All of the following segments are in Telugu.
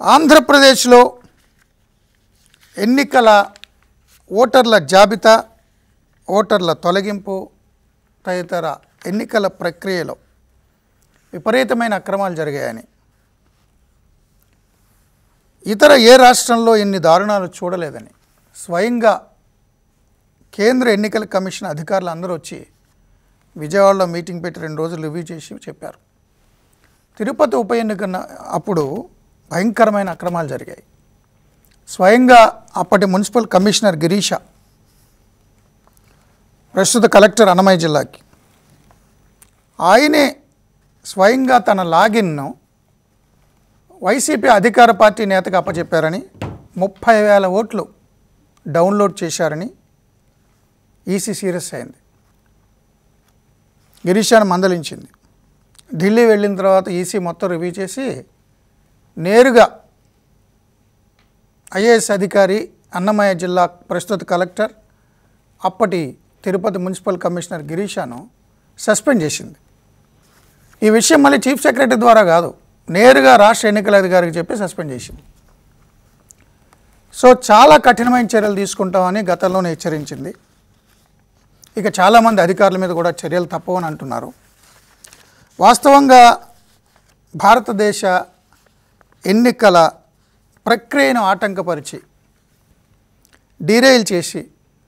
ఆంధ్రప్రదేశ్లో ఎన్నికల ఓటర్ల జాబితా ఓటర్ల తొలగింపు తదితర ఎన్నికల ప్రక్రియలో విపరీతమైన అక్రమాలు జరిగాయని ఇతర ఏ రాష్ట్రంలో ఇన్ని దారుణాలు చూడలేదని స్వయంగా కేంద్ర ఎన్నికల కమిషన్ అధికారులు అందరూ వచ్చి విజయవాడలో మీటింగ్ పెట్టి రెండు రోజులు రివ్యూ చేసి చెప్పారు తిరుపతి ఉప ఎన్నిక అప్పుడు భయంకరమైన అక్రమాలు జరిగాయి స్వయంగా అప్పటి మున్సిపల్ కమిషనర్ గిరీష ప్రస్తుత కలెక్టర్ అన్నమయ్య జిల్లాకి ఆయనే స్వయంగా తన లాగిన్ను వైసీపీ అధికార పార్టీ నేతకు అప్పచెప్పారని ముప్పై వేల ఓట్లు డౌన్లోడ్ చేశారని ఈసీ సీరియస్ అయింది గిరీషాను మందలించింది ఢిల్లీ వెళ్ళిన తర్వాత ఈసీ మొత్తం రివ్యూ చేసి నేరుగా ఐఏఎస్ అధికారి అన్నమయ్య జిల్లా ప్రస్తుత కలెక్టర్ అప్పటి తిరుపతి మున్సిపల్ కమిషనర్ గిరీషాను సస్పెండ్ చేసింది ఈ విషయం మళ్ళీ చీఫ్ సెక్రటరీ ద్వారా కాదు నేరుగా రాష్ట్ర ఎన్నికల అధికారికి చెప్పి సస్పెండ్ చేసింది సో చాలా కఠినమైన చర్యలు తీసుకుంటామని గతంలోనే హెచ్చరించింది ఇక చాలామంది అధికారుల మీద కూడా చర్యలు తప్పవని అంటున్నారు వాస్తవంగా భారతదేశ ఎన్నికల ప్రక్రియను ఆటంకపరిచి డీరైల్ చేసి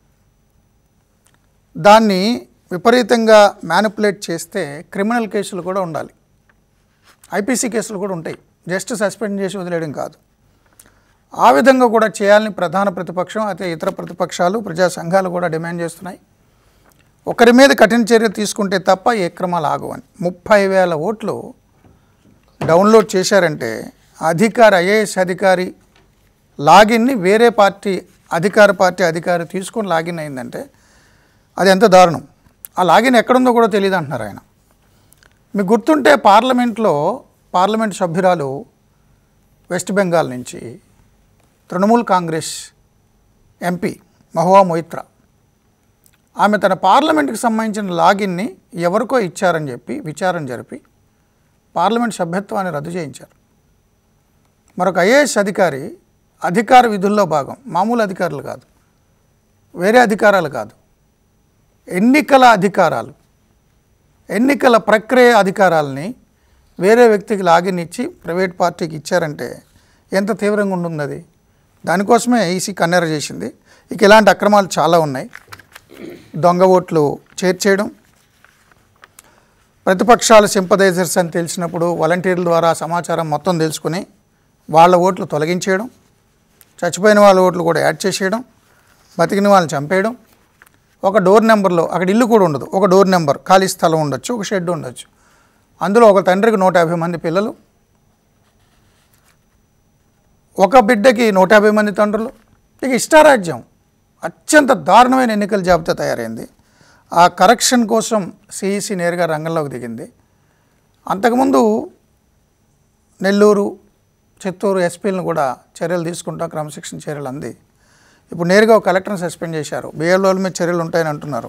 దాన్ని విపరీతంగా మ్యానిపులేట్ చేస్తే క్రిమినల్ కేసులు కూడా ఉండాలి ఐపీసీ కేసులు కూడా ఉంటాయి జస్ట్ సస్పెండ్ చేసి వదిలేయడం కాదు ఆ విధంగా కూడా చేయాలని ప్రధాన ప్రతిపక్షం అయితే ఇతర ప్రతిపక్షాలు ప్రజా సంఘాలు కూడా డిమాండ్ చేస్తున్నాయి ఒకరి మీద కఠిన చర్య తీసుకుంటే తప్ప ఏ క్రమాలు ఆగవని ముప్పై వేల ఓట్లు డౌన్లోడ్ చేశారంటే అధికారి ఐఏఎస్ అధికారి లాగిన్ని వేరే పార్టీ అధికార పార్టీ అధికారి తీసుకొని లాగిన్ అయిందంటే అది ఎంత దారుణం ఆ లాగిన్ ఎక్కడుందో కూడా తెలియదు అంటున్నారు ఆయన మీకు గుర్తుంటే పార్లమెంట్లో పార్లమెంట్ సభ్యురాలు వెస్ట్ బెంగాల్ నుంచి తృణమూల్ కాంగ్రెస్ ఎంపీ మహువా మొయిత్రా ఆమె తన పార్లమెంట్కి సంబంధించిన లాగిన్ని ఎవరికో ఇచ్చారని చెప్పి విచారణ జరిపి పార్లమెంట్ సభ్యత్వాన్ని రద్దు చేయించారు మరొక ఐఏఎస్ అధికారి అధికార విధుల్లో భాగం మామూలు అధికారులు కాదు వేరే అధికారాలు కాదు ఎన్నికల అధికారాలు ఎన్నికల ప్రక్రియ అధికారాలని వేరే వ్యక్తికి లాగిన్ ఇచ్చి ప్రైవేట్ పార్టీకి ఇచ్చారంటే ఎంత తీవ్రంగా ఉంటుంది అది దానికోసమే ఈసీ కన్నెర చేసింది ఇక ఇలాంటి అక్రమాలు చాలా ఉన్నాయి దొంగ ఓట్లు చేర్చేయడం ప్రతిపక్షాల సింపదైజర్స్ అని తెలిసినప్పుడు వాలంటీర్ల ద్వారా సమాచారం మొత్తం తెలుసుకుని వాళ్ళ ఓట్లు తొలగించేయడం చచ్చిపోయిన వాళ్ళ ఓట్లు కూడా యాడ్ చేసేయడం బతికిన వాళ్ళని చంపేయడం ఒక డోర్ నెంబర్లో అక్కడ ఇల్లు కూడా ఉండదు ఒక డోర్ నెంబర్ ఖాళీ స్థలం ఉండొచ్చు ఒక షెడ్ ఉండొచ్చు అందులో ఒక తండ్రికి నూట యాభై మంది పిల్లలు ఒక బిడ్డకి నూట యాభై మంది తండ్రులు ఇక ఇష్టారాజ్యం అత్యంత దారుణమైన ఎన్నికల జాబితా తయారైంది ఆ కరెక్షన్ కోసం సిఈసి నేరుగా రంగంలోకి దిగింది అంతకుముందు నెల్లూరు చిత్తూరు ఎస్పీలను కూడా చర్యలు తీసుకుంటాం క్రమశిక్షణ చర్యలు అంది ఇప్పుడు నేరుగా ఒక కలెక్టర్ని సస్పెండ్ చేశారు బిఎల్ఓల మీద చర్యలు ఉంటాయని అంటున్నారు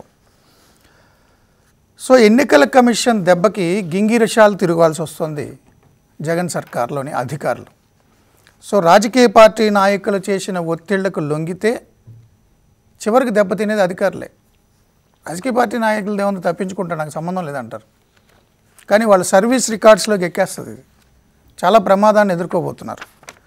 సో ఎన్నికల కమిషన్ దెబ్బకి గింగిరషాలు తిరగాల్సి వస్తుంది జగన్ సర్కార్లోని అధికారులు సో రాజకీయ పార్టీ నాయకులు చేసిన ఒత్తిళ్లకు లొంగితే చివరికి దెబ్బతినేది అధికారులే రాజకీయ పార్టీ నాయకులు ఏముంది తప్పించుకుంటారు నాకు సంబంధం లేదంటారు కానీ వాళ్ళ సర్వీస్ రికార్డ్స్లోకి ఎక్కేస్తుంది ఇది చాలా ప్రమాదాన్ని ఎదుర్కోబోతున్నారు